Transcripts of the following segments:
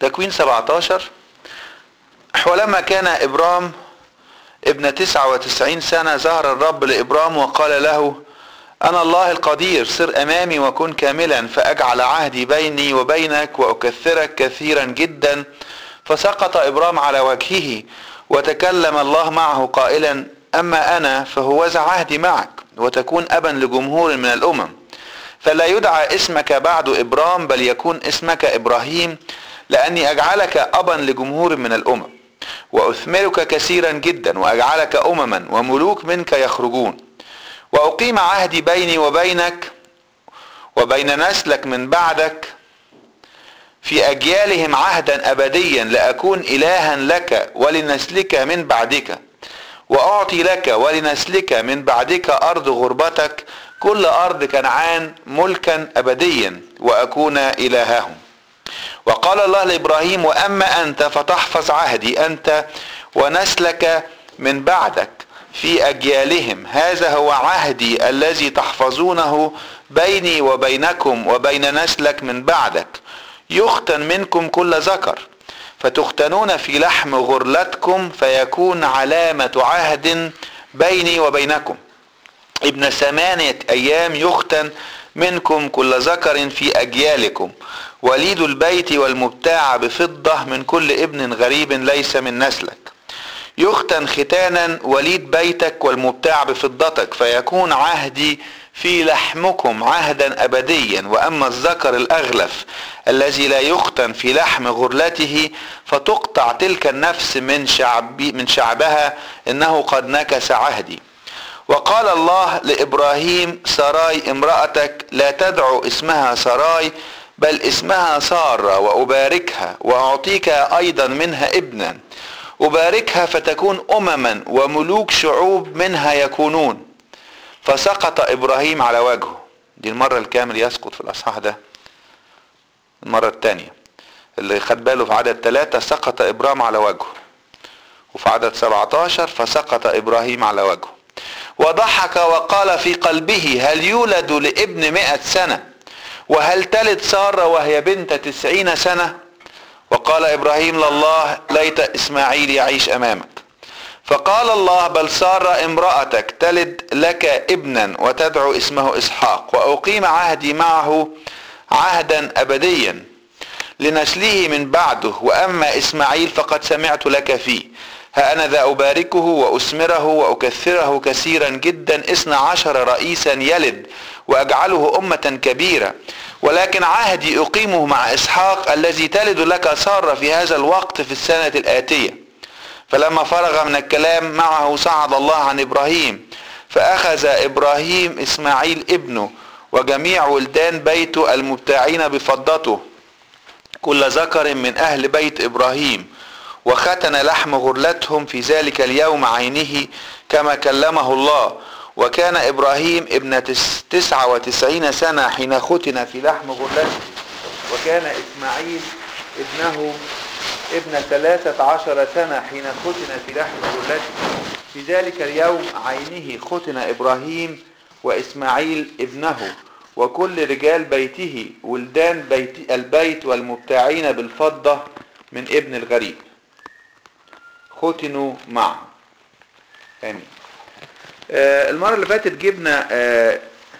تكوين 17 ولما كان إبرام ابن 99 سنة ظهر الرب لإبرام وقال له أنا الله القدير سر أمامي وكن كاملا فأجعل عهدي بيني وبينك وأكثرك كثيرا جدا فسقط إبرام على وجهه وتكلم الله معه قائلا أما أنا فهوذا عهدي معك وتكون أبا لجمهور من الأمم فلا يدعى اسمك بعد إبرام بل يكون اسمك إبراهيم لأني أجعلك أبا لجمهور من الأمم وأثمرك كثيرا جدا وأجعلك أمما وملوك منك يخرجون وأقيم عهدي بيني وبينك وبين نسلك من بعدك في أجيالهم عهدا أبديا لأكون إلها لك ولنسلك من بعدك وأعطي لك ولنسلك من بعدك أرض غربتك كل أرض كنعان ملكا أبديا وأكون إلههم وقال الله لإبراهيم وأما أنت فتحفظ عهدي أنت ونسلك من بعدك في أجيالهم هذا هو عهدي الذي تحفظونه بيني وبينكم وبين نسلك من بعدك يختن منكم كل ذكر فتختنون في لحم غرلتكم فيكون علامة عهد بيني وبينكم ابن ثمانية أيام يختن منكم كل ذكر في أجيالكم وليد البيت والمبتاع بفضة من كل ابن غريب ليس من نسلك يختن ختانا وليد بيتك والمبتاع بفضتك فيكون عهدي في لحمكم عهدا ابديا واما الذكر الاغلف الذي لا يختن في لحم غرلته فتقطع تلك النفس من شعب من شعبها انه قد نكس عهدي وقال الله لابراهيم سراي امراتك لا تدعو اسمها سراي بل اسمها ساره واباركها واعطيك ايضا منها ابنا أباركها فتكون أمما وملوك شعوب منها يكونون فسقط إبراهيم على وجهه دي المرة الكامل يسقط في الأصحاح ده المرة الثانية اللي خد باله في عدد ثلاثة سقط إبرام على وجهه وفي عدد 17 فسقط إبراهيم على وجهه وضحك وقال في قلبه هل يولد لابن مئة سنة وهل تلد سارة وهي بنت تسعين سنة وقال ابراهيم لله ليت اسماعيل يعيش امامك فقال الله بل سار امرأتك تلد لك ابنا وتدعو اسمه اسحاق واقيم عهدي معه عهدا ابديا لنسله من بعده واما اسماعيل فقد سمعت لك فيه ها انا ذا اباركه واسمره واكثره كثيرا جدا اثنى عشر رئيسا يلد واجعله امة كبيرة ولكن عهدي اقيمه مع اسحاق الذي تلد لك سارة في هذا الوقت في السنة الاتية فلما فرغ من الكلام معه صعد الله عن ابراهيم فاخذ ابراهيم اسماعيل ابنه وجميع ولدان بيته المبتاعين بفضته كل ذكر من اهل بيت ابراهيم وختن لحم غرلتهم في ذلك اليوم عينه كما كلمه الله وكان إبراهيم ابن تسعة وتسعين سنة حين ختن في لحم غرلته وكان إسماعيل ابنه ابن ثلاثة عشر سنة حين ختن في لحم غرلته في ذلك اليوم عينه ختن إبراهيم وإسماعيل ابنه وكل رجال بيته ولدان بيت البيت والمبتاعين بالفضة من ابن الغريب ختنوا معه آمين آه المرة اللي فاتت جبنا آه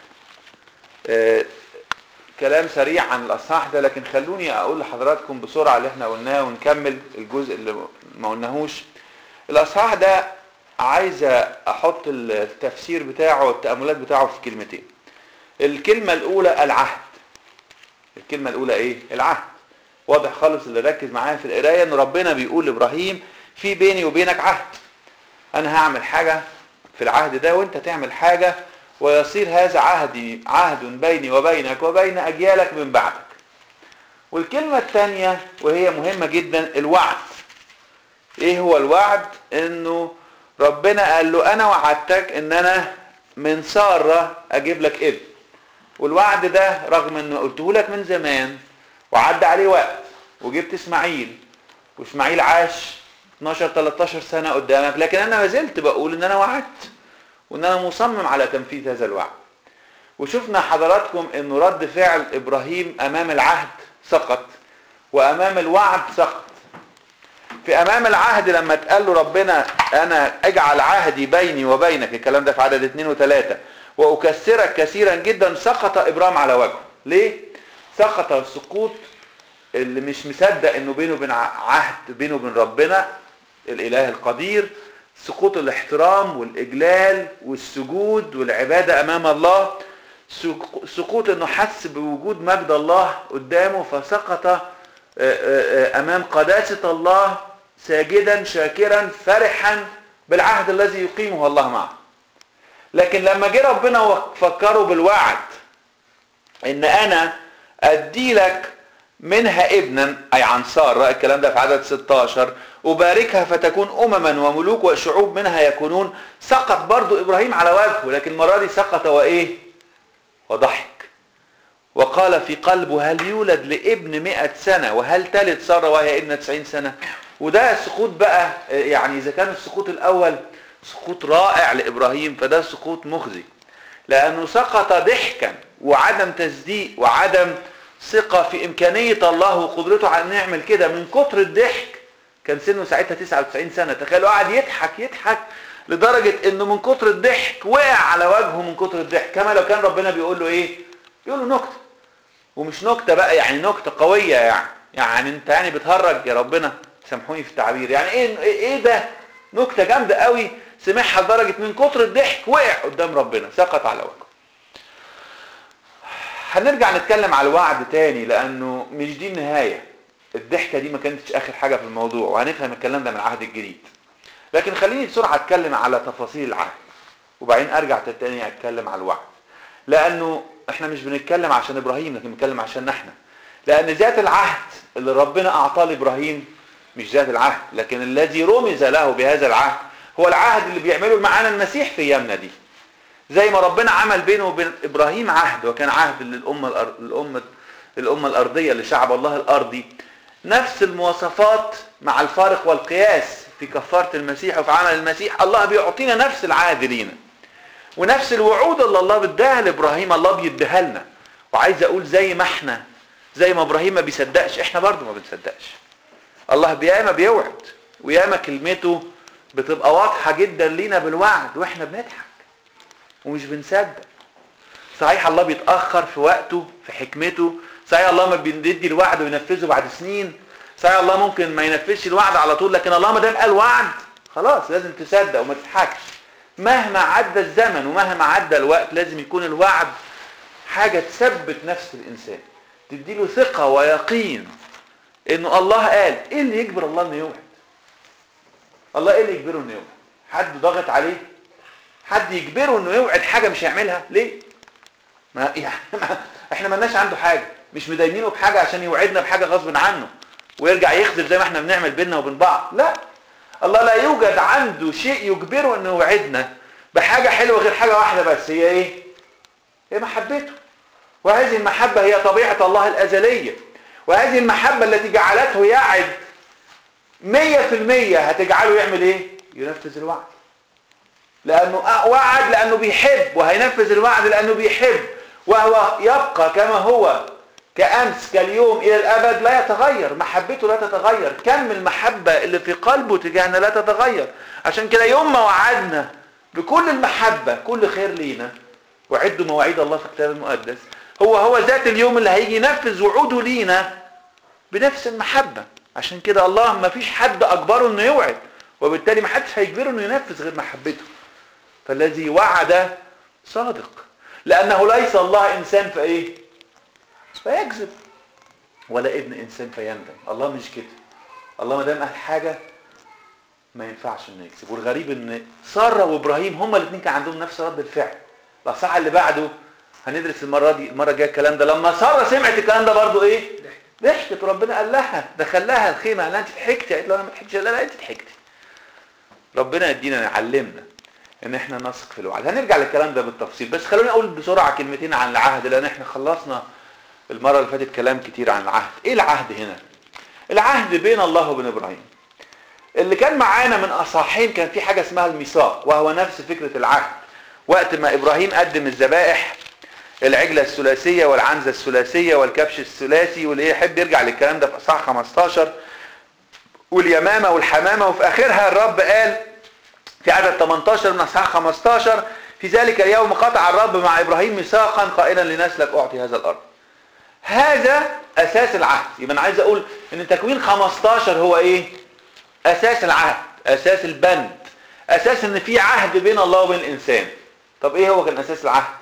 آه كلام سريع عن الأصحاح ده لكن خلوني أقول لحضراتكم بسرعة اللي احنا قلناه ونكمل الجزء اللي ما قلناهوش الأصحاح ده عايز أحط التفسير بتاعه والتأملات بتاعه في كلمتين الكلمة الأولى العهد الكلمة الأولى إيه؟ العهد واضح خالص اللي ركز معايا في القراية إن ربنا بيقول لإبراهيم في بيني وبينك عهد أنا هعمل حاجة في العهد ده وانت تعمل حاجة ويصير هذا عهدي عهد بيني وبينك وبين أجيالك من بعدك والكلمة الثانية وهي مهمة جدا الوعد ايه هو الوعد انه ربنا قال له انا وعدتك ان انا من سارة اجيب لك ابن والوعد ده رغم انه قلته لك من زمان وعدى عليه وقت وجبت اسماعيل واسماعيل عاش 12 13 سنة قدامك لكن انا ما زلت بقول ان انا وعدت وان انا مصمم على تنفيذ هذا الوعد وشفنا حضراتكم انه رد فعل ابراهيم امام العهد سقط وامام الوعد سقط في امام العهد لما اتقال له ربنا انا اجعل عهدي بيني وبينك الكلام ده في عدد اثنين وثلاثة واكسرك كثيرا جدا سقط ابرام على وجهه ليه سقط السقوط اللي مش مصدق انه بينه وبين عهد بينه وبين ربنا الاله القدير سقوط الاحترام والاجلال والسجود والعبادة امام الله سقوط انه حس بوجود مجد الله قدامه فسقط امام قداسة الله ساجدا شاكرا فرحا بالعهد الذي يقيمه الله معه لكن لما جه ربنا وفكره بالوعد ان انا ادي لك منها ابنا اي عن سارة الكلام ده في عدد 16 أباركها فتكون أمما وملوك وشعوب منها يكونون سقط برضو إبراهيم على وجهه لكن المرة دي سقط وإيه وضحك وقال في قلبه هل يولد لابن مئة سنة وهل تلد سارة وهي ابنة تسعين سنة وده سقوط بقى يعني إذا كان السقوط الأول سقوط رائع لإبراهيم فده سقوط مخزي لأنه سقط ضحكا وعدم تصديق وعدم ثقة في إمكانية الله وقدرته على أن يعمل كده من كتر الضحك كان سنه ساعتها 99 سنة تخيلوا قاعد يضحك يضحك لدرجة انه من كتر الضحك وقع على وجهه من كتر الضحك كما لو كان ربنا بيقول له ايه بيقول له نكتة ومش نكتة بقى يعني نكتة قوية يعني يعني انت يعني بتهرج يا ربنا سامحوني في التعبير يعني ايه ايه ده نكتة جامدة قوي سمعها لدرجة من كتر الضحك وقع قدام ربنا سقط على وجهه هنرجع نتكلم على الوعد تاني لانه مش دي النهايه الضحكه دي ما كانتش اخر حاجه في الموضوع وهنفهم الكلام ده من العهد الجديد لكن خليني بسرعه اتكلم على تفاصيل العهد وبعدين ارجع تاني اتكلم على الوعد لانه احنا مش بنتكلم عشان ابراهيم لكن بنتكلم عشان احنا لان ذات العهد اللي ربنا اعطاه لابراهيم مش ذات العهد لكن الذي رمز له بهذا العهد هو العهد اللي بيعمله معانا المسيح في ايامنا دي زي ما ربنا عمل بينه وبين ابراهيم عهد وكان عهد للامه الأر... الامه الامه الارضيه لشعب الله الارضي نفس المواصفات مع الفارق والقياس في كفاره المسيح وفي عمل المسيح الله بيعطينا نفس العهد لينا ونفس الوعود اللي الله بداها لابراهيم الله بيديها لنا وعايز اقول زي ما احنا زي ما ابراهيم ما بيصدقش احنا برضه ما بنصدقش الله بياما بيوعد وياما كلمته بتبقى واضحه جدا لينا بالوعد واحنا بنضحك ومش بنصدق صحيح الله بيتأخر في وقته في حكمته صحيح الله ما بيدي الوعد وينفذه بعد سنين صحيح الله ممكن ما ينفذش الوعد على طول لكن الله ما دام قال وعد خلاص لازم تصدق وما تضحكش مهما عدى الزمن ومهما عدى الوقت لازم يكون الوعد حاجة تثبت نفس الإنسان تديله ثقة ويقين إنه الله قال إيه اللي يجبر الله إنه يوعد الله إيه اللي يجبره إنه يوعد حد ضغط عليه حد يجبره انه يوعد حاجه مش هيعملها ليه ما يعني ما احنا مالناش عنده حاجه مش مداينينه بحاجه عشان يوعدنا بحاجه غصب عنه ويرجع يخذف زي ما احنا بنعمل بيننا وبين بعض لا الله لا يوجد عنده شيء يجبره انه يوعدنا بحاجه حلوه غير حاجه واحده بس هي ايه هي محبته وهذه المحبه هي طبيعه الله الازليه وهذه المحبه التي جعلته يعد مية في المية هتجعله يعمل ايه ينفذ الوعد لأنه وعد لأنه بيحب وهينفذ الوعد لأنه بيحب وهو يبقى كما هو كأمس كاليوم إلى الأبد لا يتغير محبته لا تتغير كم المحبة اللي في قلبه تجاهنا لا تتغير عشان كده يوم ما وعدنا بكل المحبة كل خير لينا وعدوا مواعيد الله في الكتاب المقدس هو هو ذات اليوم اللي هيجي ينفذ وعوده لينا بنفس المحبة عشان كده الله ما فيش حد أجبره إنه يوعد وبالتالي ما حدش هيجبره إنه ينفذ غير محبته فالذي وعد صادق لأنه ليس الله إنسان فإيه فيكذب ولا ابن إنسان فيندم الله مش كده الله ما دام قال حاجة ما ينفعش انه يكذب والغريب ان سارة وابراهيم هما الاثنين كان عندهم نفس رد الفعل الاصحاح اللي بعده هندرس المرة دي المرة الجاية الكلام ده لما سارة سمعت الكلام ده برضو ايه ضحكت وربنا قال لها دخل لها الخيمة قال لها انت ضحكتي قالت له انا ما ضحكتش لا لا انت ضحكتي ربنا يدينا يعلمنا ان احنا نثق في الوعد هنرجع للكلام ده بالتفصيل بس خلوني اقول بسرعه كلمتين عن العهد لان احنا خلصنا المره اللي فاتت كلام كتير عن العهد ايه العهد هنا العهد بين الله وبين ابراهيم اللي كان معانا من اصحاحين كان في حاجه اسمها الميثاق وهو نفس فكره العهد وقت ما ابراهيم قدم الذبائح العجلة الثلاثية والعنزة الثلاثية والكبش الثلاثي واللي يحب يرجع للكلام ده في اصحاح 15 واليمامة والحمامة وفي اخرها الرب قال في عدد 18 من اصحاح 15 في ذلك اليوم قطع الرب مع ابراهيم ميثاقا قائلا لنسلك اعطي هذا الارض هذا اساس العهد يبقى انا عايز اقول ان تكوين 15 هو ايه اساس العهد اساس البند اساس ان في عهد بين الله وبين الانسان طب ايه هو كان اساس العهد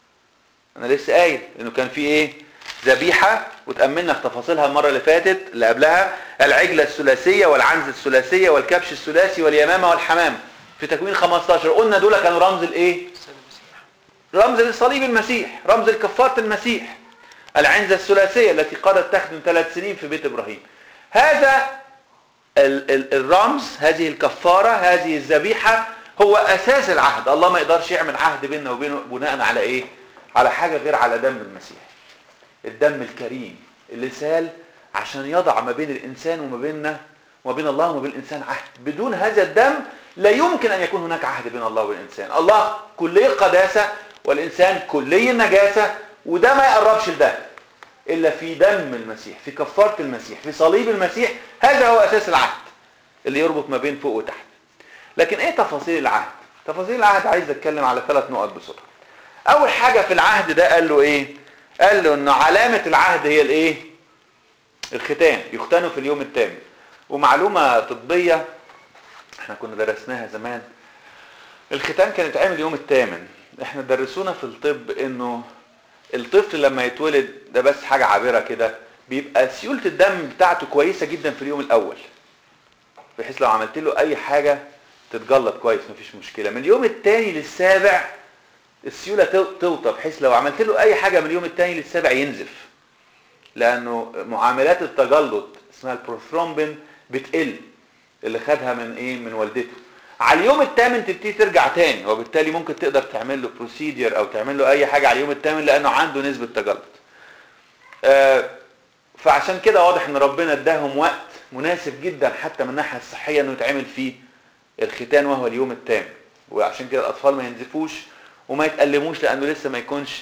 انا لسه قايل انه كان في ايه ذبيحة وتأملنا في تفاصيلها المرة اللي فاتت اللي قبلها العجلة الثلاثية والعنز الثلاثية والكبش الثلاثي واليمامة والحمام في تكوين 15 قلنا دول كانوا رمز الايه رمز لصليب المسيح رمز لكفارة المسيح العنزة الثلاثية التي قادت تخدم ثلاث سنين في بيت ابراهيم هذا ال ال الرمز هذه الكفارة هذه الذبيحة هو اساس العهد الله ما يقدرش يعمل عهد بيننا وبينه بناء على ايه على حاجة غير على دم المسيح الدم الكريم اللي سال عشان يضع ما بين الانسان وما بيننا وما بين الله وما بين الانسان عهد بدون هذا الدم لا يمكن ان يكون هناك عهد بين الله والانسان الله كلي القداسة والانسان كلي النجاسة وده ما يقربش لده الا في دم المسيح في كفارة المسيح في صليب المسيح هذا هو اساس العهد اللي يربط ما بين فوق وتحت لكن ايه تفاصيل العهد تفاصيل العهد عايز اتكلم على ثلاث نقط بسرعه اول حاجة في العهد ده قال له ايه قال له ان علامة العهد هي الايه الختان يختنوا في اليوم الثامن ومعلومة طبية احنا كنا درسناها زمان الختان كان يتعمل اليوم الثامن احنا درسونا في الطب انه الطفل لما يتولد ده بس حاجة عابرة كده بيبقى سيولة الدم بتاعته كويسة جدا في اليوم الاول بحيث لو عملت له اي حاجة تتجلط كويس مفيش مشكلة من اليوم الثاني للسابع السيولة توطى بحيث لو عملت له اي حاجة من اليوم الثاني للسابع ينزف لانه معاملات التجلط اسمها البروثرومبين بتقل اللي خدها من ايه من والدته على اليوم الثامن تبتدي ترجع تاني وبالتالي ممكن تقدر تعمل له بروسيدير او تعمل له اي حاجة على اليوم الثامن لانه عنده نسبة تجلط آه فعشان كده واضح ان ربنا اداهم وقت مناسب جدا حتى من الناحية الصحية انه يتعمل فيه الختان وهو اليوم الثامن وعشان كده الاطفال ما ينزفوش وما يتألموش لانه لسه ما يكونش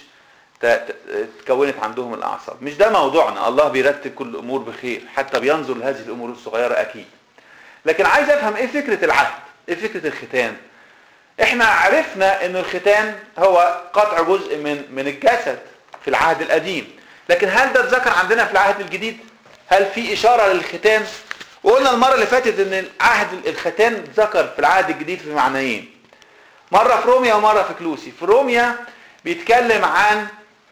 تكونت عندهم الاعصاب مش ده موضوعنا الله بيرتب كل الامور بخير حتى بينظر لهذه الامور الصغيرة اكيد لكن عايز افهم ايه فكرة العهد ايه فكرة الختان احنا عرفنا ان الختان هو قطع جزء من من الجسد في العهد القديم لكن هل ده اتذكر عندنا في العهد الجديد هل في اشارة للختان وقلنا المرة اللي فاتت ان العهد الختان اتذكر في العهد الجديد في معنيين مرة في روميا ومرة في كلوسي في روميا بيتكلم عن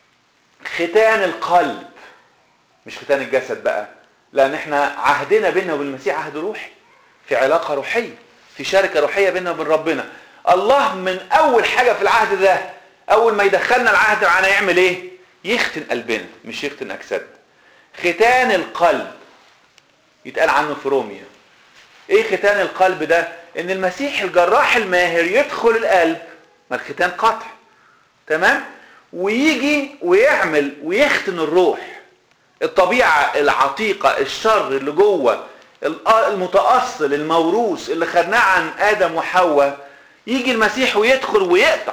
ختان القلب مش ختان الجسد بقى لان احنا عهدنا بيننا وبين المسيح عهد روحي في علاقة روحية في شركة روحية بيننا وبين ربنا الله من اول حاجة في العهد ده اول ما يدخلنا العهد معانا يعمل ايه يختن قلبنا مش يختن اجسادنا ختان القلب يتقال عنه في روميا ايه ختان القلب ده ان المسيح الجراح الماهر يدخل القلب ما الختان قطع تمام ويجي ويعمل ويختن الروح الطبيعة العتيقة الشر اللي جوه المتأصل الموروث اللي خدناه عن آدم وحواء يجي المسيح ويدخل ويقطع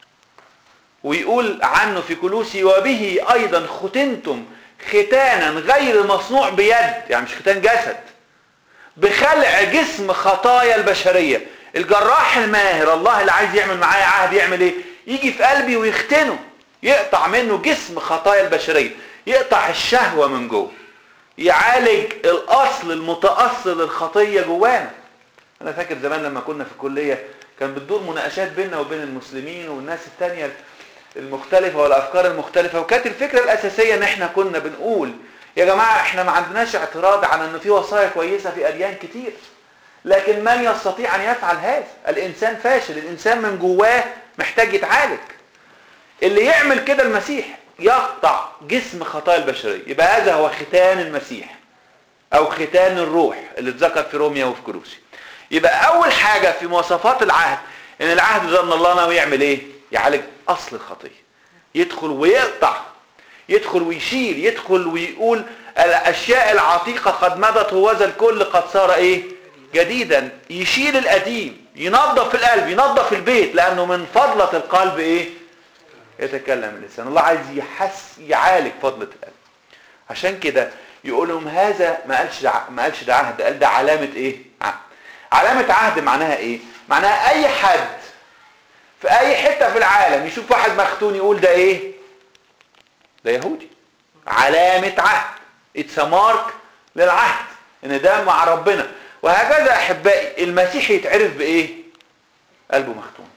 ويقول عنه في كلوسي وبه أيضا ختنتم ختانا غير مصنوع بيد يعني مش ختان جسد بخلع جسم خطايا البشرية الجراح الماهر الله اللي عايز يعمل معايا عهد يعمل ايه يجي في قلبي ويختنه يقطع منه جسم خطايا البشرية يقطع الشهوة من جوه يعالج الاصل المتأصل الخطية جوانا انا فاكر زمان لما كنا في الكلية كان بتدور مناقشات بيننا وبين المسلمين والناس التانية المختلفة والافكار المختلفة وكانت الفكرة الاساسية ان احنا كنا بنقول يا جماعة احنا ما عندناش اعتراض على ان في وصايا كويسة في اديان كتير لكن من يستطيع ان يفعل هذا الانسان فاشل الانسان من جواه محتاج يتعالج اللي يعمل كده المسيح يقطع جسم خطايا البشرية يبقى هذا هو ختان المسيح او ختان الروح اللي اتذكر في روميا وفي كروسي يبقى اول حاجة في مواصفات العهد ان العهد ده ان الله ناوي يعمل ايه يعالج اصل الخطية يدخل ويقطع يدخل ويشيل يدخل ويقول الاشياء العتيقة قد مضت وذا الكل قد صار ايه جديدا يشيل القديم ينظف القلب ينظف البيت لانه من فضلة القلب ايه يتكلم اللسان الله عايز يحس يعالج فضلة القلب عشان كده يقول لهم هذا ما قالش ده ما قالش ده عهد قال ده علامة ايه عهد علامة عهد معناها ايه معناها اي حد في اي حتة في العالم يشوف واحد مختون يقول ده ايه ده يهودي علامة عهد اتس مارك للعهد ان ده مع ربنا وهكذا احبائي المسيح يتعرف بايه قلبه مختون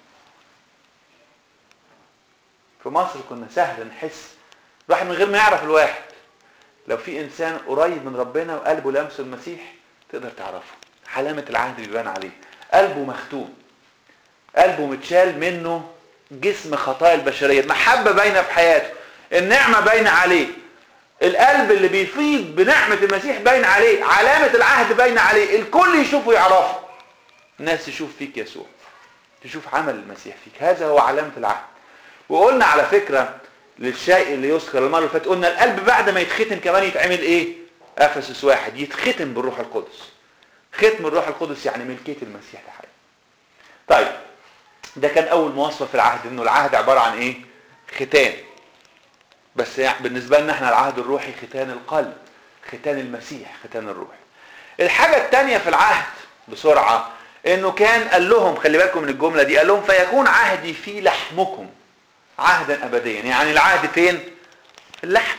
في مصر كنا سهل نحس الواحد من غير ما يعرف الواحد لو في انسان قريب من ربنا وقلبه لمس المسيح تقدر تعرفه علامة العهد بيبان عليه قلبه مختوم قلبه متشال منه جسم خطايا البشرية المحبة باينة في حياته النعمة باينة عليه القلب اللي بيفيض بنعمة المسيح باين عليه علامة العهد باينة عليه الكل يشوفه يعرفه الناس تشوف فيك يسوع تشوف عمل المسيح فيك هذا هو علامة العهد وقلنا على فكرة للشيء اللي يذكر المرة اللي فاتت قلنا القلب بعد ما يتختم كمان يتعمل ايه افسس واحد يتختم بالروح القدس ختم الروح القدس يعني ملكية المسيح لحياته طيب ده كان اول مواصفة في العهد انه العهد عبارة عن ايه ختان بس يعني بالنسبة لنا احنا العهد الروحي ختان القلب ختان المسيح ختان الروح الحاجة التانية في العهد بسرعة انه كان قال لهم خلي بالكم من الجملة دي قال لهم فيكون عهدي في لحمكم عهدا ابديا يعني العهد فين في اللحم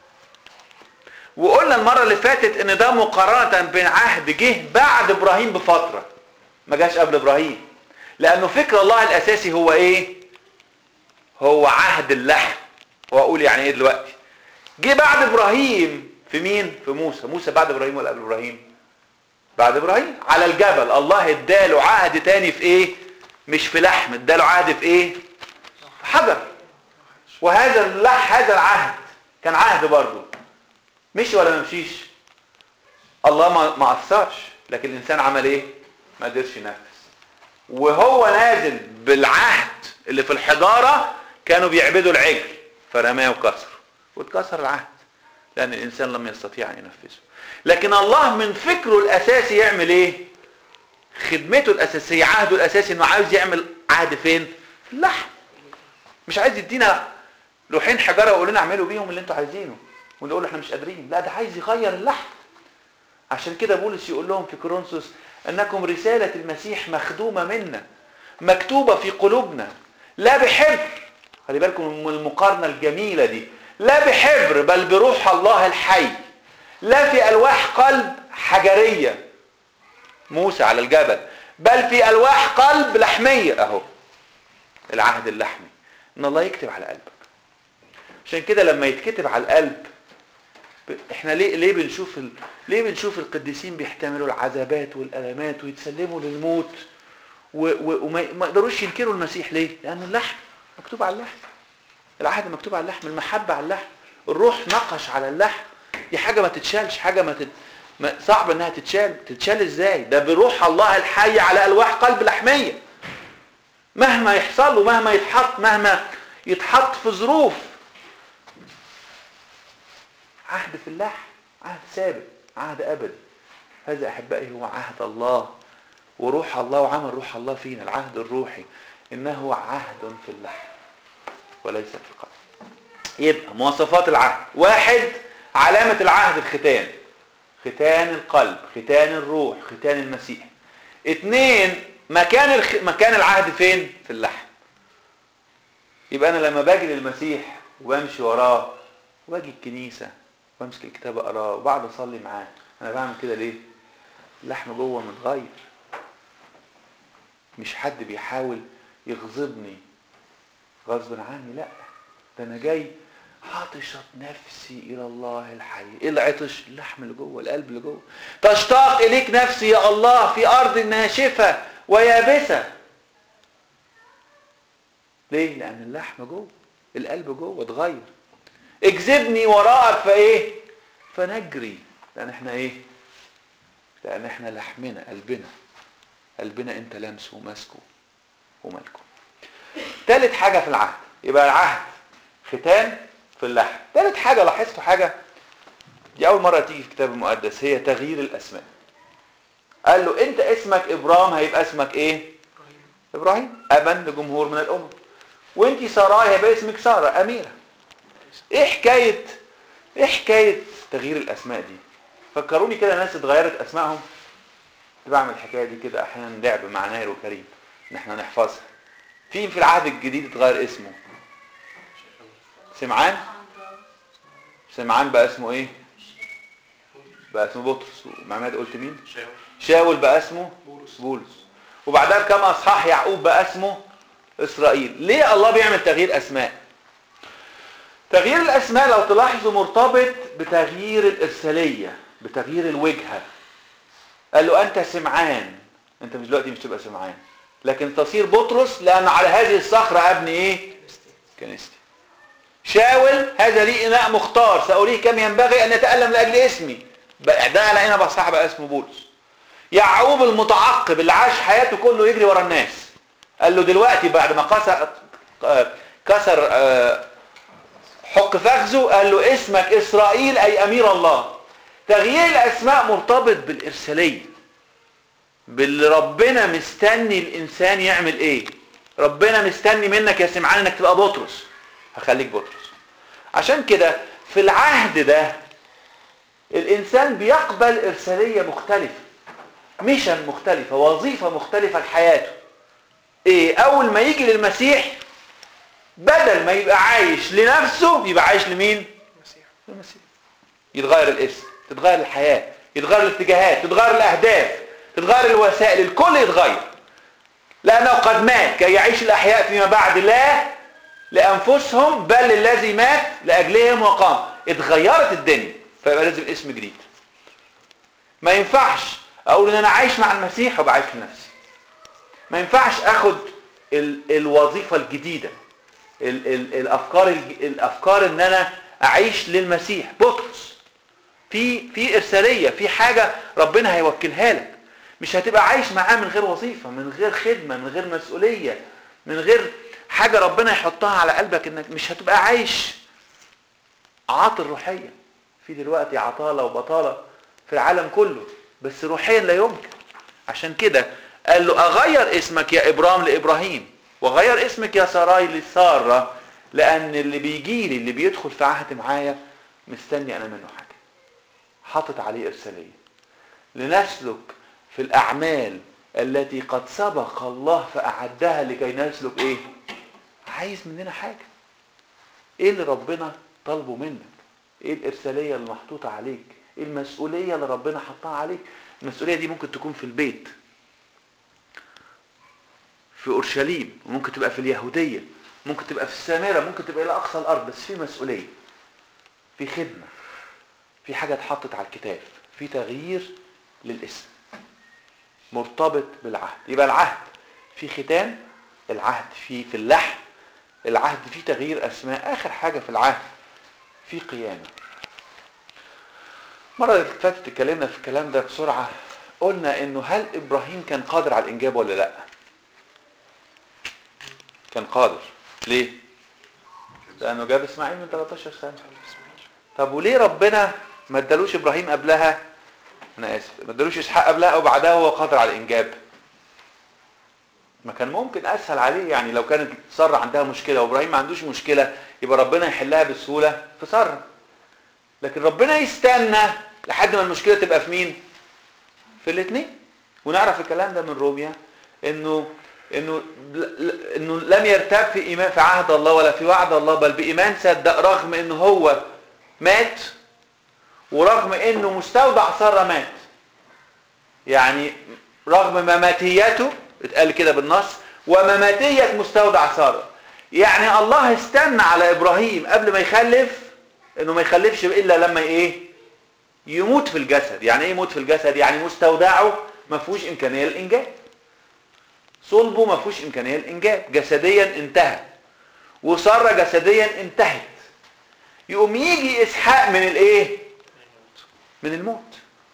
وقلنا المرة اللي فاتت ان ده مقارنة بين عهد جه بعد ابراهيم بفترة ما جاش قبل ابراهيم لانه فكر الله الاساسي هو ايه هو عهد اللحم واقول يعني ايه دلوقتي جه بعد ابراهيم في مين في موسى موسى بعد ابراهيم ولا قبل ابراهيم بعد ابراهيم على الجبل الله اداله عهد تاني في ايه مش في لحم اداله عهد في ايه في حجر وهذا اللح هذا العهد كان عهد برضه مشي ولا ما مشيش الله ما ما اثرش لكن الانسان عمل ايه ما قدرش ينفذ وهو نازل بالعهد اللي في الحجاره كانوا بيعبدوا العجل فرماه وكسر واتكسر العهد لان الانسان لم يستطيع ان ينفذه لكن الله من فكره الاساسي يعمل ايه خدمته الاساسيه عهده الاساسي انه عاوز يعمل عهد فين في اللحم مش عايز يدينا لوحين حجاره ويقول لنا اعملوا بيهم اللي انتوا عايزينه ونقول له احنا مش قادرين لا ده عايز يغير اللحم عشان كده بولس يقول لهم في كورنثوس انكم رساله المسيح مخدومه منا مكتوبه في قلوبنا لا بحبر خلي بالكم من المقارنه الجميله دي لا بحبر بل بروح الله الحي لا في الواح قلب حجريه موسى على الجبل بل في الواح قلب لحميه اهو العهد اللحمي ان الله يكتب على قلبك عشان كده لما يتكتب على القلب احنا ليه ليه بنشوف ال... ليه بنشوف القديسين بيحتملوا العذابات والالمات ويتسلموا للموت و... و... وما ما يقدروش ينكروا المسيح ليه؟ لان اللحم مكتوب على اللحم العهد مكتوب على اللحم المحبه على اللحم الروح نقش على اللحم دي حاجه ما تتشالش حاجه ما, تت... ما صعب انها تتشال تتشال ازاي ده بروح الله الحي على الواح قلب لحميه مهما يحصل له مهما يتحط مهما يتحط في ظروف عهد في اللحم عهد ثابت عهد ابدي هذا احبائي هو عهد الله وروح الله وعمل روح الله فينا العهد الروحي انه عهد في اللحم وليس في القلب يبقى مواصفات العهد واحد علامة العهد الختان ختان القلب ختان الروح ختان المسيح اثنين مكان الخ... مكان العهد فين في اللحم يبقى انا لما باجي للمسيح وبمشي وراه واجي الكنيسه وامسك الكتاب اقراه وبعد اصلي معاه انا بعمل كده ليه اللحم جوه متغير مش حد بيحاول يغضبني غصب عني لا ده انا جاي عطشت نفسي الى الله الحي ايه العطش اللحم اللي جوه القلب اللي جوه تشتاق اليك نفسي يا الله في ارض ناشفه ويابسه ليه لان اللحم جوه القلب جوه اتغير اجذبني وراءك فايه فنجري لان احنا ايه لان احنا لحمنا قلبنا قلبنا انت لامسه وماسكه ومالكه تالت حاجه في العهد يبقى العهد ختان في اللحم تالت حاجه لاحظتوا حاجه دي اول مره تيجي في الكتاب المقدس هي تغيير الاسماء قال له انت اسمك ابرام هيبقى اسمك ايه ابراهيم ابا لجمهور من الامم وانت سراي هيبقى اسمك ساره اميره ايه حكايه ايه حكايه تغيير الاسماء دي فكروني كده ناس اتغيرت اسمائهم كنت بعمل الحكايه دي كده احيانا لعب مع ناير وكريم ان احنا نحفظها في في العهد الجديد اتغير اسمه سمعان سمعان بقى اسمه ايه بقى اسمه بطرس ومعمد قلت مين شاول شاول بقى اسمه بولس بولس وبعدها بكام اصحاح يعقوب بقى اسمه اسرائيل ليه الله بيعمل تغيير اسماء تغيير الاسماء لو تلاحظوا مرتبط بتغيير الارساليه بتغيير الوجهه قال له انت سمعان انت مش دلوقتي مش تبقى سمعان لكن تصير بطرس لان على هذه الصخره ابني ايه كنيستي شاول هذا لي اناء مختار ساريه كم ينبغي ان يتالم لاجل اسمي بقى ده على هنا بصاحب بقى اسمه بولس يعقوب المتعقب اللي عاش حياته كله يجري ورا الناس قال له دلوقتي بعد ما كسر آه، كسر آه، حق فخذه قال له اسمك اسرائيل اي امير الله تغيير الاسماء مرتبط بالارساليه باللي ربنا مستني الانسان يعمل ايه ربنا مستني منك يا سمعان انك تبقى بطرس هخليك بطرس عشان كده في العهد ده الانسان بيقبل ارساليه مختلفه ميشن مختلفه وظيفه مختلفه لحياته ايه اول ما يجي للمسيح بدل ما يبقى عايش لنفسه يبقى عايش لمين المسيح للمسيح يتغير الاسم تتغير الحياه يتغير الاتجاهات تتغير الاهداف تتغير الوسائل الكل يتغير لانه قد مات كي يعيش الاحياء فيما بعد لا لانفسهم بل الذي مات لاجلهم وقام اتغيرت الدنيا فيبقى لازم اسم جديد ما ينفعش اقول ان انا عايش مع المسيح وابقى عايش لنفسي ما ينفعش اخد ال الوظيفه الجديده ال ال الافكار الج- الافكار ان انا اعيش للمسيح بطرس في في ارساليه في حاجه ربنا هيوكلها لك مش هتبقى عايش معاه من غير وظيفه من غير خدمه من غير مسؤوليه من غير حاجه ربنا يحطها على قلبك انك مش هتبقى عايش عاطل روحيا في دلوقتي عطاله وبطاله في العالم كله بس روحيا لا يمكن عشان كده قال له اغير اسمك يا ابرام لابراهيم وغير اسمك يا سراي لساره لان اللي بيجي لي اللي بيدخل في عهد معايا مستني انا منه حاجه حاطط عليه ارساليه لنسلك في الاعمال التي قد سبق الله فاعدها لكي نسلك ايه عايز مننا حاجه ايه اللي ربنا طالبه منك ايه الارساليه اللي محطوطه عليك ايه المسؤوليه اللي ربنا حطها عليك المسؤوليه دي ممكن تكون في البيت في اورشليم وممكن تبقى في اليهوديه ممكن تبقى في السامره ممكن تبقى الى اقصى الارض بس في مسؤوليه في خدمه في حاجه اتحطت على الكتاف في تغيير للاسم مرتبط بالعهد يبقى العهد في ختان العهد في في اللحم العهد في تغيير اسماء اخر حاجه في العهد في قيامه المره اللي فاتت اتكلمنا في الكلام ده بسرعه قلنا انه هل ابراهيم كان قادر على الانجاب ولا لا كان قادر ليه لانه جاب اسماعيل من 13 سنه طب وليه ربنا ما ادالوش ابراهيم قبلها انا اسف ما ادالوش اسحاق قبلها وبعدها هو قادر على الانجاب ما كان ممكن اسهل عليه يعني لو كانت ساره عندها مشكله وابراهيم ما عندوش مشكله يبقى ربنا يحلها بسهوله في ساره لكن ربنا يستنى لحد ما المشكله تبقى في مين في الاثنين ونعرف الكلام ده من روميا انه انه انه لم يرتاب في ايمان في عهد الله ولا في وعد الله بل بايمان صدق رغم انه هو مات ورغم انه مستودع ساره مات يعني رغم مماتيته اتقال كده بالنص ومماتية مستودع ساره يعني الله استنى على ابراهيم قبل ما يخلف انه ما يخلفش الا لما ايه يموت في الجسد يعني ايه يموت في الجسد يعني مستودعه ما فيهوش امكانيه للانجاب صلبه ما فيهوش امكانيه للانجاب جسديا انتهى وساره جسديا انتهت يقوم يجي اسحاق من الايه من الموت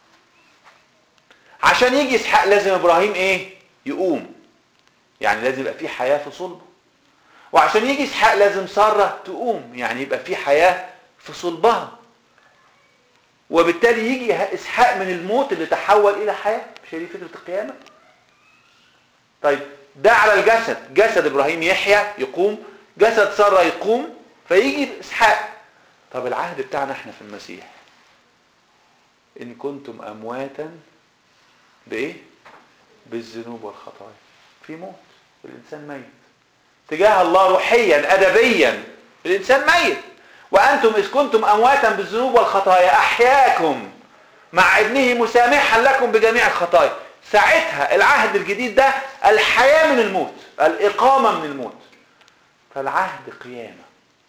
عشان يجي اسحاق لازم ابراهيم ايه يقوم يعني لازم يبقى في حياه في صلبه وعشان يجي اسحاق لازم ساره تقوم يعني يبقى في حياه في صلبها وبالتالي يجي اسحاق من الموت اللي تحول الى حياه مش هي دي فكره القيامه طيب ده على الجسد جسد ابراهيم يحيا يقوم جسد سارة يقوم فيجي اسحاق طب العهد بتاعنا احنا في المسيح ان كنتم امواتا بايه بالذنوب والخطايا في موت الانسان ميت تجاه الله روحيا ادبيا الانسان ميت وانتم اذ كنتم امواتا بالذنوب والخطايا احياكم مع ابنه مسامحا لكم بجميع الخطايا ساعتها العهد الجديد ده الحياه من الموت الاقامه من الموت فالعهد قيامه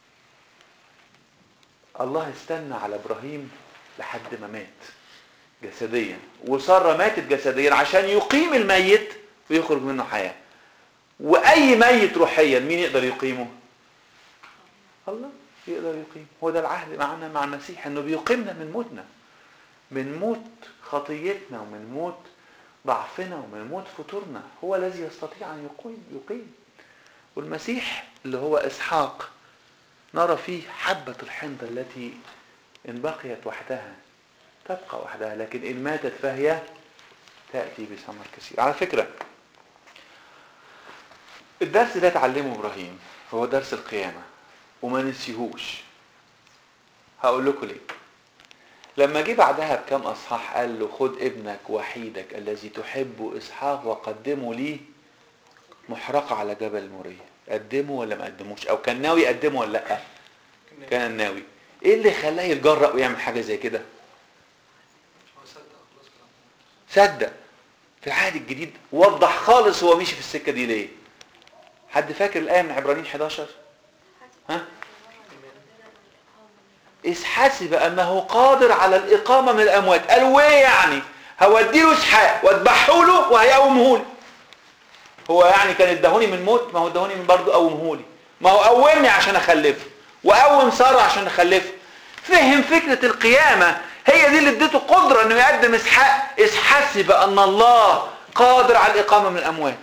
الله استنى على ابراهيم لحد ما مات جسديا وساره ماتت جسديا عشان يقيم الميت ويخرج منه حياه واي ميت روحيا مين يقدر يقيمه الله يقدر يقيم هو ده العهد معنا مع المسيح انه بيقيمنا من موتنا من موت خطيتنا ومن موت ضعفنا ومن موت فطورنا هو الذي يستطيع ان يقيم يقيم والمسيح اللي هو اسحاق نرى فيه حبة الحنطة التي إن بقيت وحدها تبقى وحدها لكن إن ماتت فهي تأتي بثمر كثير على فكرة الدرس ده اتعلمه إبراهيم هو درس القيامة وما نسيهوش هقول لكم ليه لما جه بعدها بكام اصحاح قال له خد ابنك وحيدك الذي تحبه اسحاق وقدمه لي محرقه على جبل موريا قدمه ولا ما قدموش او كان ناوي يقدمه ولا لا كان ناوي ايه اللي خلاه يتجرأ ويعمل حاجه زي كده هو صدق خلاص كلام صدق في العهد الجديد وضح خالص هو مشي في السكه دي ليه حد فاكر الايه من عبرانيين 11 ها إذ حسب أنه قادر على الإقامة من الأموات قالوا إيه يعني هوديله إسحاق وأذبحه له وهيقومه لي هو يعني كان ادهوني من موت ما هو ادهوني من برضه قومه لي ما هو قومني عشان أخلفه وقوم سارة عشان أخلفه فهم فكرة القيامة هي دي اللي اديته قدرة انه يقدم اسحاق إذ حسب ان الله قادر على الإقامة من الأموات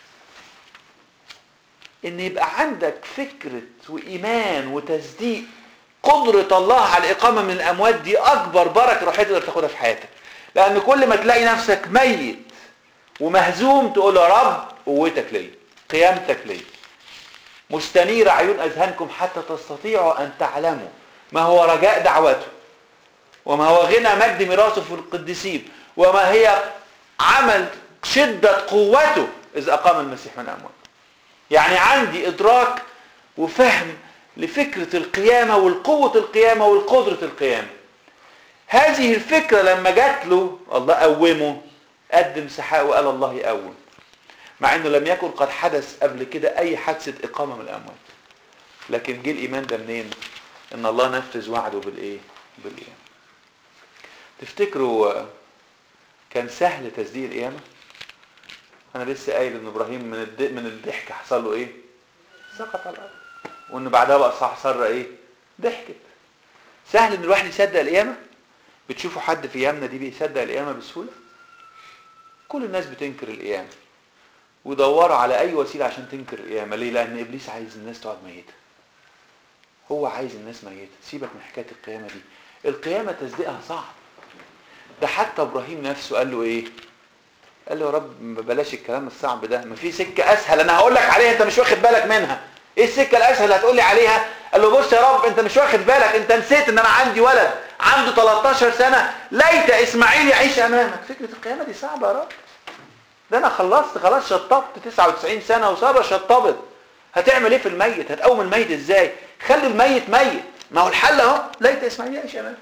ان يبقى عندك فكرة وإيمان وتصديق قدرة الله على الإقامة من الأموات دي أكبر بركة روحية تقدر تاخدها في حياتك لأن كل ما تلاقي نفسك ميت ومهزوم تقول يا رب قوتك ليا قيامتك ليا مستنير عيون أذهانكم حتى تستطيعوا أن تعلموا ما هو رجاء دعوته وما هو غنى مجد ميراثه في القديسين وما هي عمل شدة قوته إذا أقام المسيح من الأموات يعني عندي إدراك وفهم لفكرة القيامة والقوة القيامة والقدرة القيامة هذه الفكرة لما جات له الله قومه قدم سحاق وقال الله يقوم مع انه لم يكن قد حدث قبل كده اي حادثة اقامة من الاموات لكن جه الايمان ده منين ان الله نفذ وعده بالايه بالقيامة تفتكروا كان سهل تصديق القيامة انا لسه قايل ان ابراهيم من الد... من الضحك حصل له ايه سقط على الارض وان بعدها بقى صح ساره ايه ضحكت سهل ان الواحد يصدق القيامه بتشوفوا حد في ايامنا دي بيصدق القيامه بسهوله كل الناس بتنكر القيامه ودوروا على اي وسيله عشان تنكر القيامه ليه لان ابليس عايز الناس تقعد ميته هو عايز الناس ميته سيبك من حكايه القيامه دي القيامه تصديقها صعب ده حتى ابراهيم نفسه قال له ايه قال له يا رب بلاش الكلام الصعب ده ما في سكه اسهل انا هقول لك عليها انت مش واخد بالك منها ايه السكه الاسهل اللي هتقول لي عليها قال له بص يا رب انت مش واخد بالك انت نسيت ان انا عندي ولد عنده 13 سنه ليت اسماعيل يعيش امامك فكره القيامه دي صعبه يا رب ده انا خلصت خلاص شطبت 99 سنه وساره شطبت هتعمل ايه في الميت هتقوم الميت ازاي خلي الميت ميت ما هو الحل اهو ليت اسماعيل يعيش امامك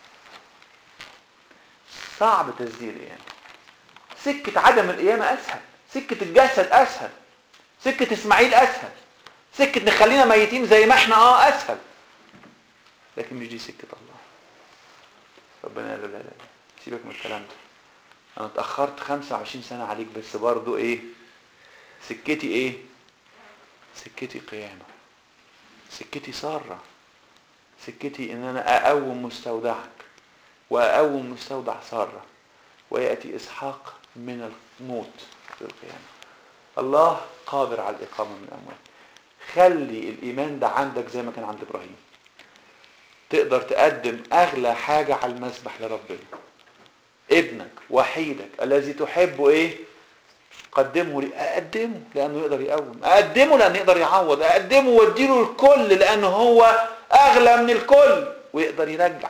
صعب تسجيل يعني سكه عدم القيامه اسهل سكه الجسد اسهل سكه اسماعيل اسهل سكة نخلينا ميتين زي ما احنا اه اسهل لكن مش دي سكة الله ربنا قال لا لا لا سيبك من الكلام ده انا اتأخرت 25 سنة عليك بس برضو ايه سكتي ايه سكتي قيامة سكتي سارة سكتي ان انا اقوم مستودعك واقوم مستودع سارة ويأتي اسحاق من الموت في القيامة الله قادر على الإقامة من الأموات خلي الإيمان ده عندك زي ما كان عند إبراهيم تقدر تقدم أغلى حاجة على المسبح لربنا ابنك وحيدك الذي تحبه إيه قدمه لي اقدمه لانه يقدر يقوم اقدمه لانه يقدر يعوض اقدمه واديله الكل لانه هو اغلى من الكل ويقدر يرجع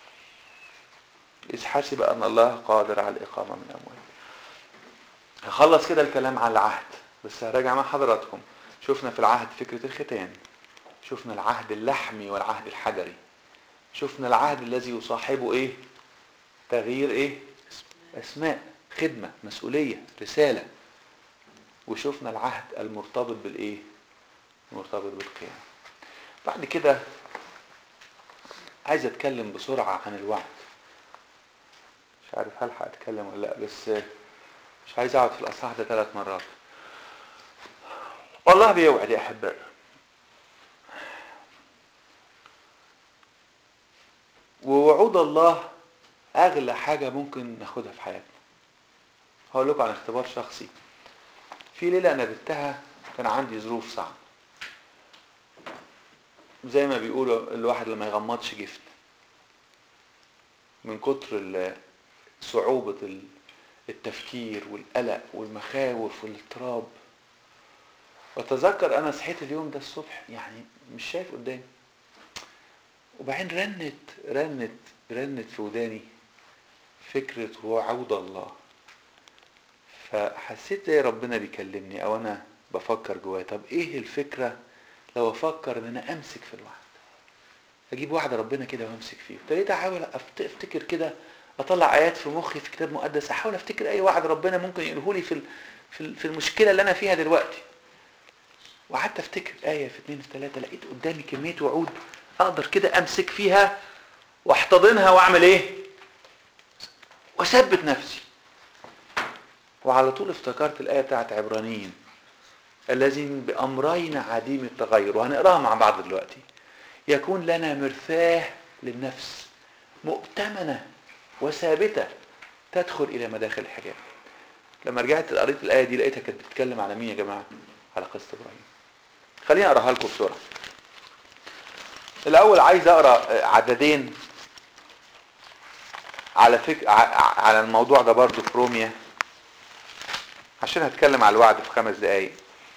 إذ حسب أن الله قادر على الإقامة من الأموات هخلص كده الكلام على العهد بس هراجع مع حضراتكم شفنا في العهد فكرة الختان شفنا العهد اللحمي والعهد الحجري شفنا العهد الذي يصاحبه ايه تغيير ايه اسماء خدمة مسؤولية رسالة وشفنا العهد المرتبط بالايه المرتبط بالقيام بعد كده عايز اتكلم بسرعة عن الوعد مش عارف هلحق اتكلم ولا لا بس مش عايز اقعد في الاصحاح ده ثلاث مرات والله بيوعد يا احبائي ووعود الله اغلى حاجه ممكن ناخدها في حياتنا هقول لكم عن اختبار شخصي في ليله انا بتها كان عندي ظروف صعبه زي ما بيقولوا الواحد لما يغمضش جفن من كتر صعوبة التفكير والقلق والمخاوف والاضطراب واتذكر انا صحيت اليوم ده الصبح يعني مش شايف قدامي وبعدين رنت رنت رنت في وداني فكرة وعود الله فحسيت زي ربنا بيكلمني او انا بفكر جوايا طب ايه الفكرة لو افكر ان انا امسك في الوعد اجيب وعد ربنا كده وامسك فيه ابتديت احاول افتكر كده اطلع ايات في مخي في كتاب مقدس احاول افتكر اي وعد ربنا ممكن يقوله لي في في المشكله اللي انا فيها دلوقتي وقعدت افتكر ايه في اتنين في ثلاثه لقيت قدامي كميه وعود اقدر كده امسك فيها واحتضنها واعمل ايه واثبت نفسي وعلى طول افتكرت الايه بتاعت عبرانيين الذين بامرين عديم التغير وهنقراها مع بعض دلوقتي يكون لنا مرثاه للنفس مؤتمنه وثابته تدخل الى مداخل الحجاب لما رجعت قريت الايه دي لقيتها كانت بتتكلم على مين يا جماعه على قصه ابراهيم خليني اقراها لكم بسرعه الاول عايز اقرا عددين على فك... على الموضوع ده برضو في روميا عشان هتكلم على الوعد في خمس دقايق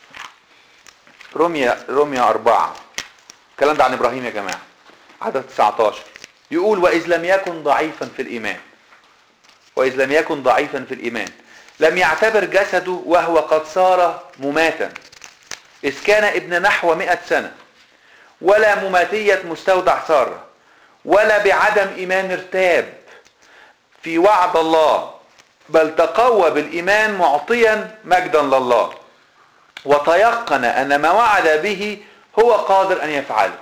روميا روميا أربعة الكلام ده عن إبراهيم يا جماعة عدد 19 يقول وإذ لم يكن ضعيفا في الإيمان وإذ لم يكن ضعيفا في الإيمان لم يعتبر جسده وهو قد صار مماتا إذ كان ابن نحو مئة سنة ولا مماتية مستودع سارة ولا بعدم إيمان ارتاب في وعد الله بل تقوى بالإيمان معطيا مجدا لله وتيقن أن ما وعد به هو قادر أن يفعله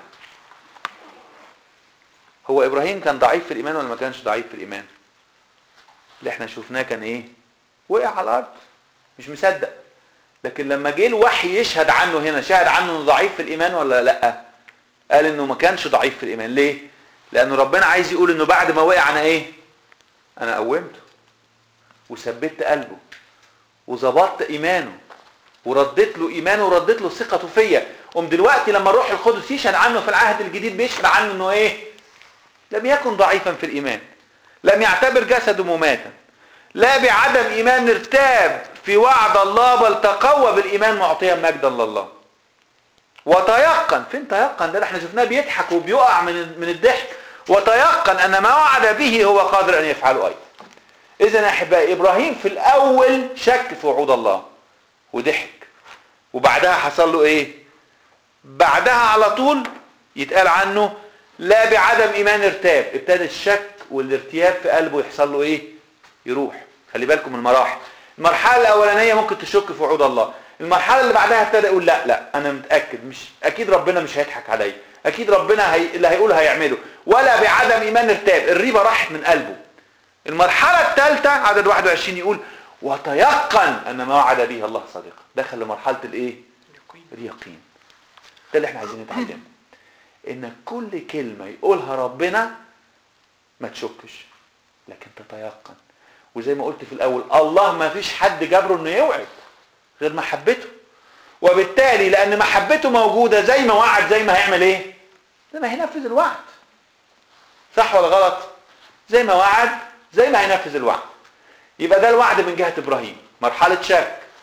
هو إبراهيم كان ضعيف في الإيمان ولا ما كانش ضعيف في الإيمان اللي احنا شفناه كان إيه وقع على الأرض مش مصدق لكن لما جه الوحي يشهد عنه هنا شهد عنه انه ضعيف في الإيمان ولا لأ قال انه ما كانش ضعيف في الإيمان ليه لأنه ربنا عايز يقول انه بعد ما وقع أنا إيه أنا قومته وثبت قلبه وظبطت إيمانه ورديت له ايمانه ورديت له ثقته فيا قوم دلوقتي لما الروح القدس يشهد عنه في العهد الجديد بيشهد عنه انه ايه لم يكن ضعيفا في الايمان لم يعتبر جسده مماتا لا بعدم ايمان ارتاب في وعد الله بل تقوى بالايمان معطيا مجدا لله وتيقن فين تيقن ده احنا شفناه بيضحك وبيقع من من الضحك وتيقن ان ما وعد به هو قادر ان يفعله ايضا اذا يا احبائي ابراهيم في الاول شك في وعود الله وضحك وبعدها حصل له ايه بعدها على طول يتقال عنه لا بعدم ايمان ارتاب ابتدى الشك والارتياب في قلبه يحصل له ايه يروح خلي بالكم من المراحل المرحله الاولانيه ممكن تشك في وعود الله المرحله اللي بعدها ابتدى يقول لا لا انا متاكد مش اكيد ربنا مش هيضحك عليا اكيد ربنا هي... اللي هيقوله هيعمله ولا بعدم ايمان ارتاب الريبه راحت من قلبه المرحله الثالثه عدد 21 يقول وتيقن ان ما وعد به الله صادقا دخل لمرحله الايه اليقين ده اللي احنا عايزين نتعلمه ان كل كلمه يقولها ربنا ما تشكش لكن تتيقن وزي ما قلت في الاول الله ما فيش حد جبره انه يوعد غير محبته وبالتالي لان محبته موجوده زي ما وعد زي ما هيعمل ايه زي ما هينفذ الوعد صح ولا غلط زي ما وعد زي ما هينفذ الوعد يبقى ده الوعد من جهة إبراهيم مرحلة شك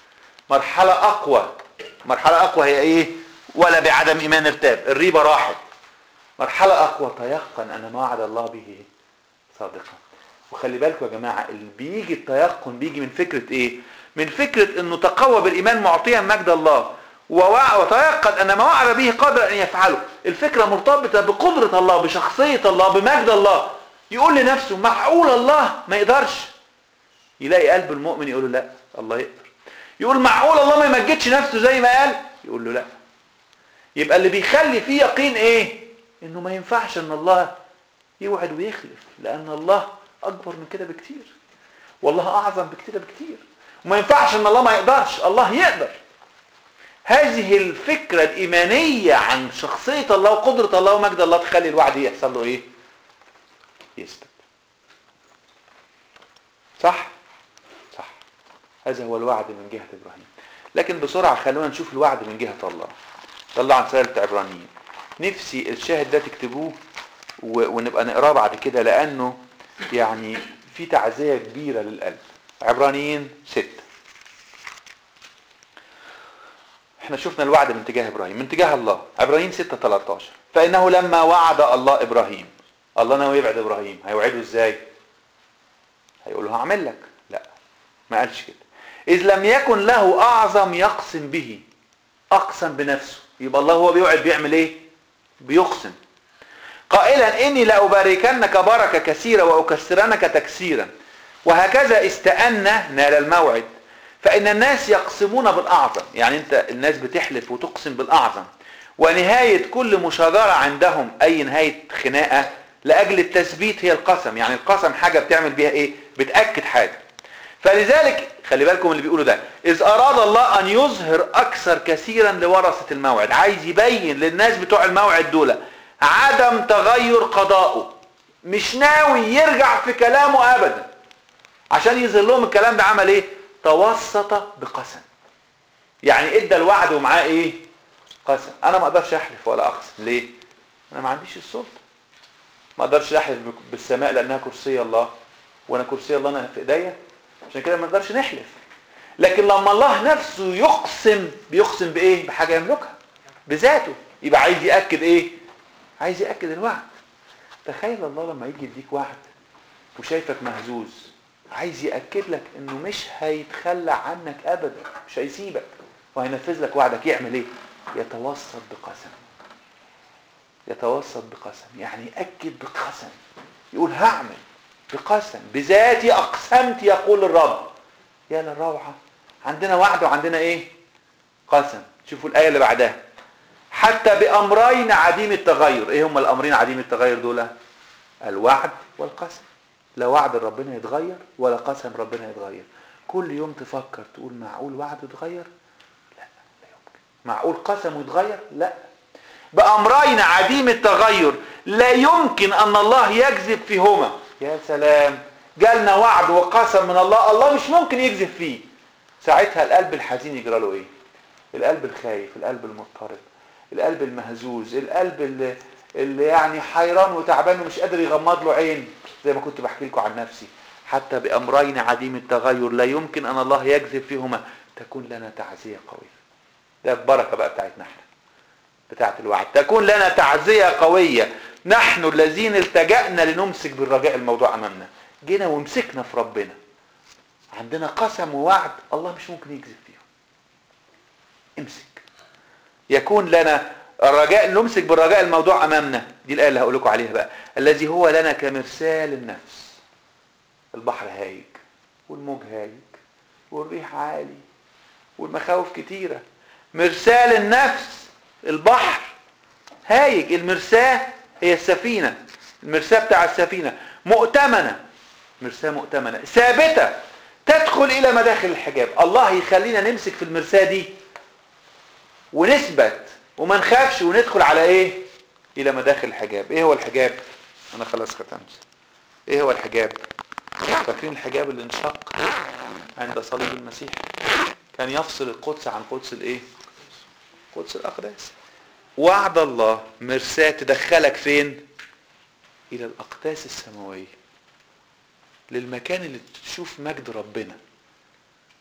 مرحلة اقوى مرحلة اقوى هي ايه ولا بعدم ايمان ارتاب الريبة راحت مرحلة اقوى تيقن ان ما وعد الله به صادقا وخلي بالكم يا جماعة اللي بيجي التيقن بيجي من فكرة ايه من فكرة انه تقوى بالايمان معطيا مجد الله ووع- وتيقن ان ما وعد به قادر ان يفعله الفكرة مرتبطة بقدرة الله بشخصية الله بمجد الله يقول لنفسه معقول الله ما يقدرش يلاقي قلب المؤمن يقول له لا الله يقدر يقول معقول الله ما يمجدش نفسه زي ما قال يقول له لا يبقى اللي بيخلي فيه يقين ايه انه ما ينفعش ان الله يوعد ويخلف لان الله اكبر من كده بكتير والله اعظم بكتير بكتير وما ينفعش ان الله ما يقدرش الله يقدر هذه الفكرة الإيمانية عن شخصية الله وقدرة الله ومجد الله تخلي الوعد يحصل له إيه؟ يثبت. صح؟ صح. هذا هو الوعد من جهة إبراهيم. لكن بسرعة خلونا نشوف الوعد من جهة الله. طلع عن رسالة عبرانيين. نفسي الشاهد ده تكتبوه و- ونبقى نقراه بعد كده لأنه يعني في تعزية كبيرة للقلب. عبرانيين ستة. احنا شفنا الوعد من تجاه ابراهيم من تجاه الله عبرانيين 6 13 فانه لما وعد الله ابراهيم الله ناوي يبعد ابراهيم هيوعده ازاي هيقول له هعمل لك لا ما قالش كده اذ لم يكن له اعظم يقسم به اقسم بنفسه يبقى الله هو بيوعد بيعمل ايه بيقسم قائلا اني لاباركنك بركه كثيره واكسرنك تكسيرا وهكذا استأن نال الموعد فإن الناس يقسمون بالأعظم يعني أنت الناس بتحلف وتقسم بالأعظم ونهاية كل مشاجرة عندهم أي نهاية خناقة لأجل التثبيت هي القسم يعني القسم حاجة بتعمل بيها إيه بتأكد حاجة فلذلك خلي بالكم اللي بيقولوا ده إذ أراد الله أن يظهر أكثر كثيرا لورثة الموعد عايز يبين للناس بتوع الموعد دول عدم تغير قضائه مش ناوي يرجع في كلامه أبدا عشان يظهر لهم الكلام ده عمل ايه توسط بقسم يعني ادى الوعد ومعاه ايه قسم انا ما اقدرش احلف ولا اقسم ليه انا ما عنديش السلطه ما اقدرش احلف بالسماء لانها كرسي الله وانا كرسي الله انا في ايديا عشان كده ما نقدرش نحلف لكن لما الله نفسه يقسم بيقسم بايه بحاجه يملكها بذاته يبقى عايز ياكد ايه عايز ياكد الوعد تخيل الله لما يجي يديك وعد وشايفك مهزوز عايز يأكد لك انه مش هيتخلى عنك ابدا مش هيسيبك وهينفذ لك وعدك يعمل ايه يتوسط بقسم يتوسط بقسم يعني يأكد بقسم يقول هعمل بقسم بذاتي اقسمت يقول الرب يا للروعة عندنا وعد وعندنا ايه قسم شوفوا الآية اللي بعدها حتى بأمرين عديم التغير ايه هم الأمرين عديم التغير دول الوعد والقسم لا وعد ربنا يتغير ولا قسم ربنا يتغير كل يوم تفكر تقول معقول وعد يتغير لا لا يمكن معقول قسم يتغير لا بأمرين عديم التغير لا يمكن أن الله يكذب فيهما يا سلام جالنا وعد وقسم من الله الله مش ممكن يكذب فيه ساعتها القلب الحزين يجرى له ايه القلب الخايف القلب المضطرب القلب المهزوز القلب اللي, اللي يعني حيران وتعبان ومش قادر يغمض له عين زي ما كنت بحكي لكم عن نفسي حتى بأمرين عديم التغير لا يمكن أن الله يكذب فيهما تكون لنا تعزية قوية ده البركة بقى بتاعتنا احنا بتاعت الوعد تكون لنا تعزية قوية نحن الذين التجأنا لنمسك بالرجاء الموضوع أمامنا جينا ومسكنا في ربنا عندنا قسم ووعد الله مش ممكن يكذب فيهم امسك يكون لنا الرجاء نمسك بالرجاء الموضوع امامنا دي الايه اللي هقول لكم عليها بقى الذي هو لنا كمرسال النفس البحر هايج والموج هايج والريح عالي والمخاوف كتيره مرسال النفس البحر هايج المرساه هي السفينه المرساه بتاع السفينه مؤتمنه مرساه مؤتمنه ثابته تدخل الى مداخل الحجاب الله يخلينا نمسك في المرساه دي ونثبت وما نخافش وندخل على ايه الى مداخل الحجاب ايه هو الحجاب انا خلاص ختمت ايه هو الحجاب فاكرين الحجاب اللي انشق عند صليب المسيح كان يفصل القدس عن قدس الايه قدس الاقداس وعد الله مرساة تدخلك فين الى الاقداس السماويه للمكان اللي تشوف مجد ربنا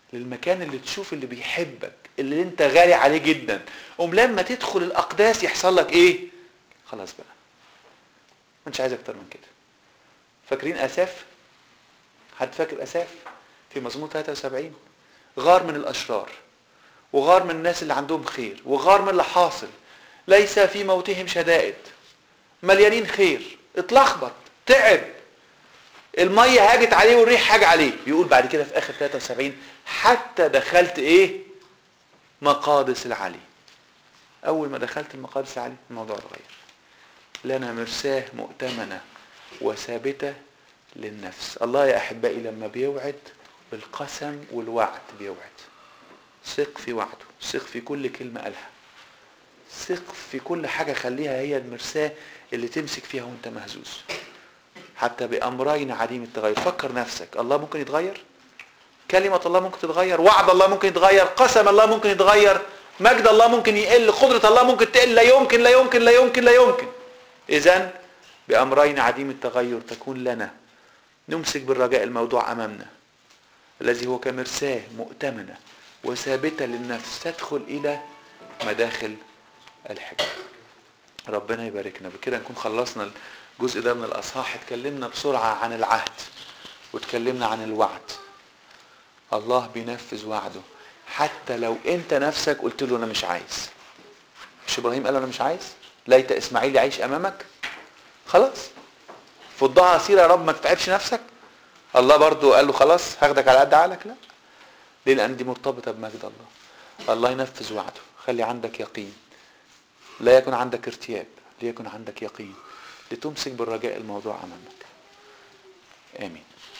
للمكان اللي تشوف اللي بيحبك اللي انت غالي عليه جدا قوم لما تدخل الاقداس يحصل لك ايه خلاص بقى مش عايز اكتر من كده فاكرين اساف حد فاكر اساف في مزمور 73 غار من الاشرار وغار من الناس اللي عندهم خير وغار من اللي حاصل ليس في موتهم شدائد مليانين خير اتلخبط تعب الميه هاجت عليه والريح هاج عليه بيقول بعد كده في اخر 73 حتى دخلت ايه مقادس العلي اول ما دخلت المقادس العلي الموضوع اتغير لنا مرساه مؤتمنه وثابته للنفس الله يا احبائي لما بيوعد بالقسم والوعد بيوعد ثق في وعده ثق في كل كلمه قالها ثق في كل حاجه خليها هي المرساه اللي تمسك فيها وانت مهزوز حتى بامرين عديم التغير فكر نفسك الله ممكن يتغير كلمة الله ممكن تتغير وعد الله ممكن يتغير قسم الله ممكن يتغير مجد الله ممكن يقل قدرة الله ممكن تقل لا يمكن لا يمكن لا يمكن لا يمكن إذا بأمرين عديم التغير تكون لنا نمسك بالرجاء الموضوع أمامنا الذي هو كمرساه مؤتمنة وثابتة للنفس تدخل إلى مداخل الحكمة ربنا يباركنا بكده نكون خلصنا الجزء ده من الأصحاح اتكلمنا بسرعة عن العهد واتكلمنا عن الوعد الله بينفذ وعده حتى لو انت نفسك قلت له انا مش عايز مش ابراهيم قال له انا مش عايز ليت اسماعيل يعيش امامك خلاص فضها سيره يا رب ما تتعبش نفسك الله برضو قال له خلاص هاخدك على قد عقلك لا ليه لان دي مرتبطه بمجد الله الله ينفذ وعده خلي عندك يقين لا يكن عندك ارتياب ليكن عندك يقين لتمسك بالرجاء الموضوع امامك امين